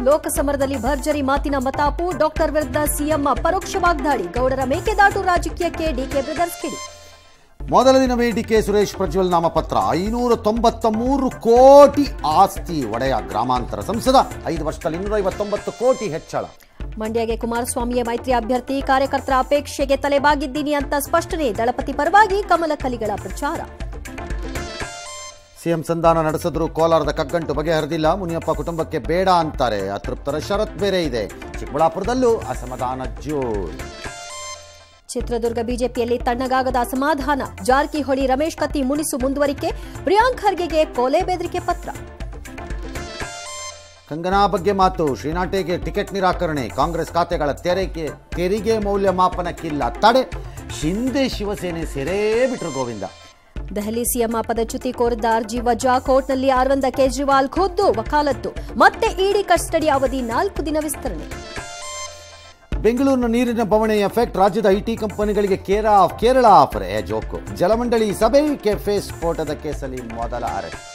ಲೋಕಸಮರದಲ್ಲಿ ಭರ್ಜರಿ ಮಾತಿನ ಮತಾಪು ಡಾಕ್ಟರ್ ವಿರುದ್ಧ ಸಿಎಂ ಪರೋಕ್ಷ ವಾಗ್ದಾಳಿ ಗೌಡರ ಮೇಕೆದಾಟು ರಾಜಕೀಯಕ್ಕೆ ಡಿಕೆ ಬ್ರದರ್ಸ್ ಕಿಡಿ ಮೊದಲ ದಿನವೇ ಡಿ ಕೆ ಸುರೇಶ್ ಪ್ರಜ್ವಲ್ ನಾಮಪತ್ರ ಐನೂರ ತೊಂಬತ್ತ ಮೂರು ಕೋಟಿ ಆಸ್ತಿ ಒಡೆಯ ಗ್ರಾಮಾಂತರ ಸಂಸದ ಐದು ವರ್ಷದಲ್ಲಿ ಇನ್ನೂರ ಐವತ್ತೊಂಬತ್ತು ಕೋಟಿ ಹೆಚ್ಚಳ ಮಂಡ್ಯಗೆ ಕುಮಾರಸ್ವಾಮಿಯ ಮೈತ್ರಿ ಅಭ್ಯರ್ಥಿ ಕಾರ್ಯಕರ್ತರ ಅಪೇಕ್ಷೆಗೆ ತಲೆಬಾಗಿದ್ದೀನಿ ಅಂತ ಸ್ಪಷ್ಟನೆ ದಳಪತಿ ಪರವಾಗಿ ಕಮಲ ಕಲಿಗಳ ಪ್ರಚಾರ ಸಿಎಂ ಸಂಧಾನ ನಡೆಸಿದ್ರು ಕೋಲಾರದ ಕಗ್ಗಂಟು ಬಗೆಹರಿದಿಲ್ಲ ಮುನಿಯಪ್ಪ ಕುಟುಂಬಕ್ಕೆ ಬೇಡ ಅಂತಾರೆ ಅತೃಪ್ತರ ಷರತ್ ಬೇರೆ ಇದೆ ಚಿಕ್ಕಬಳ್ಳಾಪುರದಲ್ಲೂ ಅಸಮಾಧಾನ ಜೋರು ಚಿತ್ರದುರ್ಗ ಬಿಜೆಪಿಯಲ್ಲಿ ತಣ್ಣಗಾಗದ ಅಸಮಾಧಾನ ಜಾರಕಿಹೊಳಿ ರಮೇಶ್ ಕತ್ತಿ ಮುನಿಸು ಮುಂದುವರಿಕೆ ಪ್ರಿಯಾಂಕ್ ಖರ್ಗೆಗೆ ಕೊಲೆ ಬೆದರಿಕೆ ಪತ್ರ ಕಂಗನಾ ಬಗ್ಗೆ ಮಾತು ಶ್ರೀನಾಟೆಗೆ ಟಿಕೆಟ್ ನಿರಾಕರಣೆ ಕಾಂಗ್ರೆಸ್ ಖಾತೆಗಳ ತೆರಿಗೆ ತೆರಿಗೆ ಮೌಲ್ಯಮಾಪನಕ್ಕಿಲ್ಲ ತಡೆ ಹಿಂದೆ ಶಿವಸೇನೆ ಸೆರೇ ಬಿಟ್ರು ಗೋವಿಂದ ದೆಹಲಿ ಸಿಎಂ ಪದಚ್ಯುತಿ ಕೋರಿದ್ದ ಅರ್ಜಿ ವಜಾ ಕೋರ್ಟ್ನಲ್ಲಿ ಅರವಿಂದ ಕೇಜ್ರಿವಾಲ್ ಖುದ್ದು ವಕಾಲತ್ತು ಮತ್ತೆ ಇಡಿ ಕಸ್ಟಡಿ ಅವಧಿ ನಾಲ್ಕು ದಿನ ವಿಸ್ತರಣೆ ಬೆಂಗಳೂರಿನ ನೀರಿನ ಬವಣೆ ಎಫೆಕ್ಟ್ ರಾಜ್ಯದ ಐಟಿ ಕಂಪನಿಗಳಿಗೆ ಕೇರ ಕೇರಳ ಆಫರ್ ಏ ಜೋಕು ಜಲಮಂಡಳಿ ಸಭೆ ಕೆಫೆ ಸ್ಫೋಟದ ಕೇಸಲ್ಲಿ ಮೊದಲ ಅರೆಸ್ಟ್